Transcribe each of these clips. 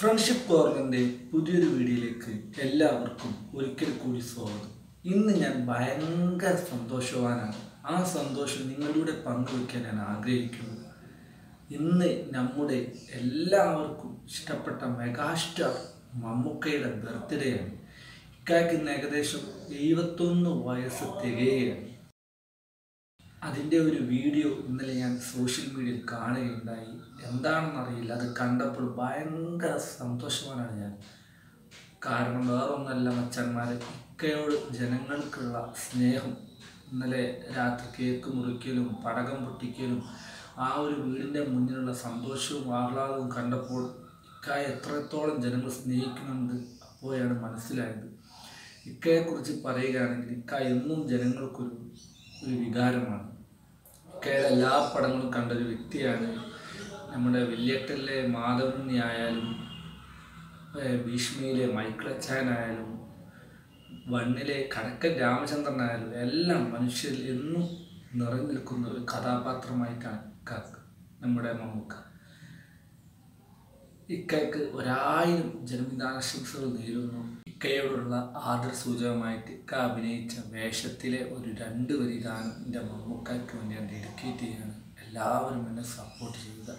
friendship കോർണറിൻ്റെ പുതിയൊരു വീഡിയോയിലേക്ക് എല്ലാവർക്കും ഒരിക്കൽ കൂടി സ്വാഗതം ഇന്ന് ഞാൻ ഭയങ്കര സന്തോഷവാനാണ് ആ സന്തോഷം നിങ്ങളിലൂടെ പങ്കുവയ്ക്കാൻ ഞാൻ ആഗ്രഹിക്കുന്നു ഇന്ന് നമ്മുടെ എല്ലാവർക്കും ഇഷ്ടപ്പെട്ട മെഗാസ്റ്റാർ മമ്മൂക്കയുടെ ബർത്ത്ഡേ ആണ് ഇക്കായ്ക്ക് ഇന്ന് ഏകദേശം എഴുപത്തൊന്ന് വയസ്സ് തികയുകയാണ് അതിൻ്റെ ഒരു വീഡിയോ ഇന്നലെ ഞാൻ സോഷ്യൽ മീഡിയയിൽ കാണുകയുണ്ടായി എന്താണെന്നറിയില്ല അത് കണ്ടപ്പോൾ ഭയങ്കര സന്തോഷവാനാണ് ഞാൻ കാരണം വേറൊന്നല്ല മച്ചന്മാരെ ഇക്കയോട് ജനങ്ങൾക്കുള്ള സ്നേഹം ഇന്നലെ രാത്രി കേക്ക് മുറിക്കലും പടകം പൊട്ടിക്കലും ആ ഒരു വീടിൻ്റെ മുന്നിലുള്ള സന്തോഷവും ആഹ്ലാദവും കണ്ടപ്പോൾ ഇക്കായ എത്രത്തോളം ജനങ്ങൾ സ്നേഹിക്കുന്നുണ്ട് അപ്പോഴാണ് മനസ്സിലായത് ഇക്കയെക്കുറിച്ച് പറയുകയാണെങ്കിൽ ഇക്ക എന്നും ജനങ്ങൾക്കൊരു ഒരു വികാരമാണ് ഇക്കയുടെ എല്ലാ പടങ്ങളും കണ്ടൊരു വ്യക്തിയാണ് നമ്മുടെ വെള്ളിയട്ടലിലെ മാധവനി ആയാലും ഏഹ് ഭീഷ്മയിലെ മൈക്കിളച്ചാനായാലും വണ്ണിലെ കടക്കൻ രാമചന്ദ്രനായാലും എല്ലാം മനുഷ്യരിൽ എന്നും നിറഞ്ഞു നിൽക്കുന്ന ഒരു കഥാപാത്രമായിട്ടാണ് ഇക്ക നമ്മുടെ മമ്മൂക്ക ഇക്കയ്ക്ക് ഒരായിരം ജന്മദിനാശംസകൾ നേരുന്നു ഇക്കയോടുള്ള ആദരസൂചകമായിട്ട് ഇക്ക അഭിനയിച്ച വേഷത്തിലെ ഒരു രണ്ട് വരി ഗാനം എൻ്റെ മമ്മൂക്കയ്ക്ക് വേണ്ടി ഞാൻ ഡെഡിക്കേറ്റ് ചെയ്യാണ് എല്ലാവരും എന്നെ സപ്പോർട്ട് ചെയ്യുക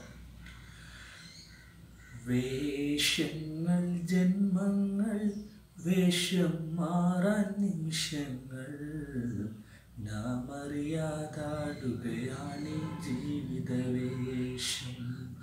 വേഷങ്ങൾ ജന്മങ്ങൾ വേഷം മാറാൻ നിമിഷങ്ങൾ നാം അറിയാതാടുകയാണ് ജീവിത വേഷം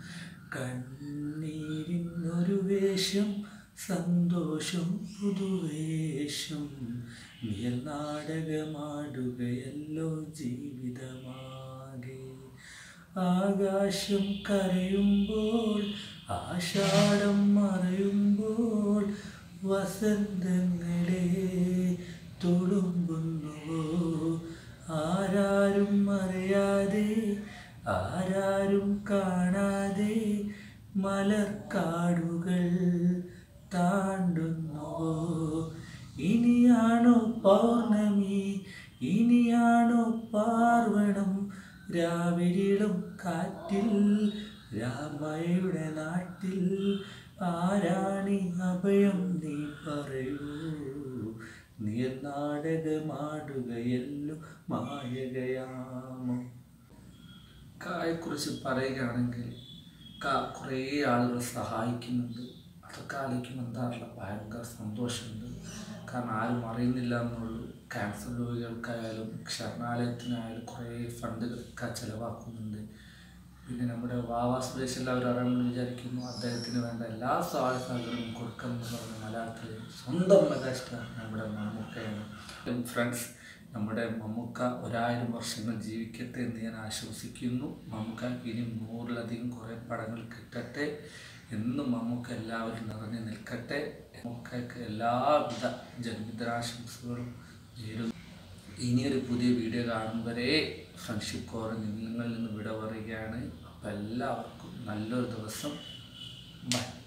കണ്ണീരിനൊരു വേഷം സന്തോഷം പുതുവേഷം നിയൽ നാടകമാടുകയല്ലോ ജീവിതമാകെ ആകാശം കരയുമ്പോൾ ആഷാഢം മറയുമ്പോൾ വസന്തങ്ങളെ തുളുമ്പുന്നുവോ ആരാരും അറിയാതെ ആരാരും കാണാതെ മലർക്കാടുകൾ താണ്ടുന്നുവോ ഇനിയാണോ പൗർണമി ഇനിയാണോ പാർവണം രാവിരിളും കാറ്റിൽ രാമയുടെ നാട്ടിൽ ആരാണി അഭയം നീ പറയൂ നീ നാടകമാടുകയല്ലോ മായകയാമോ കായെക്കുറിച്ച് പറയുകയാണെങ്കിൽ കാ കുറേ ആളുകൾ സഹായിക്കുന്നുണ്ട് അതൊക്കെ ആലോചിക്കുമ്പോൾ എന്താ അറിയില്ല ഭയങ്കര സന്തോഷമുണ്ട് കാരണം ആരും അറിയുന്നില്ല എന്നുള്ളൂ ക്യാൻസർ രോഗികൾക്കായാലും ശരണാലയത്തിനായാലും കുറേ ഫണ്ടുകളൊക്കെ ചിലവാക്കുന്നുണ്ട് പിന്നെ നമ്മുടെ വാവാ സുരേഷ് എല്ലാവരും അറിയണമെന്ന് വിചാരിക്കുന്നു അദ്ദേഹത്തിന് വേണ്ട എല്ലാ സഹായ സഹകരണവും കൊടുക്കുമെന്ന് പറഞ്ഞ മലയാളത്തിൽ സ്വന്തം മെഗാസ്റ്റാർ നമ്മുടെ മമ്മൂക്കയാണ് ഫ്രണ്ട്സ് നമ്മുടെ മമ്മൂക്ക ഒരായിരം വർഷങ്ങൾ ജീവിക്കട്ടെ എന്ന് ഞാൻ ആശ്വസിക്കുന്നു മമ്മൂക്കയ്ക്ക് ഇനി നൂറിലധികം കുറേ പടങ്ങൾ കിട്ടട്ടെ എന്നും മമ്മൂക്ക എല്ലാവരും നിറഞ്ഞു നിൽക്കട്ടെ മമ്മൂക്കയ്ക്ക് എല്ലാവിധ ജന്മദിനാശംസകളും നേരുന്നു ഇനിയൊരു പുതിയ വീഡിയോ കാണും വരെ ഫ്രണ്ട്ഷിപ്പ് കോറിൽ നിങ്ങളിൽ നിന്ന് വിട പറയുകയാണ് അപ്പോൾ എല്ലാവർക്കും നല്ലൊരു ദിവസം ബൈ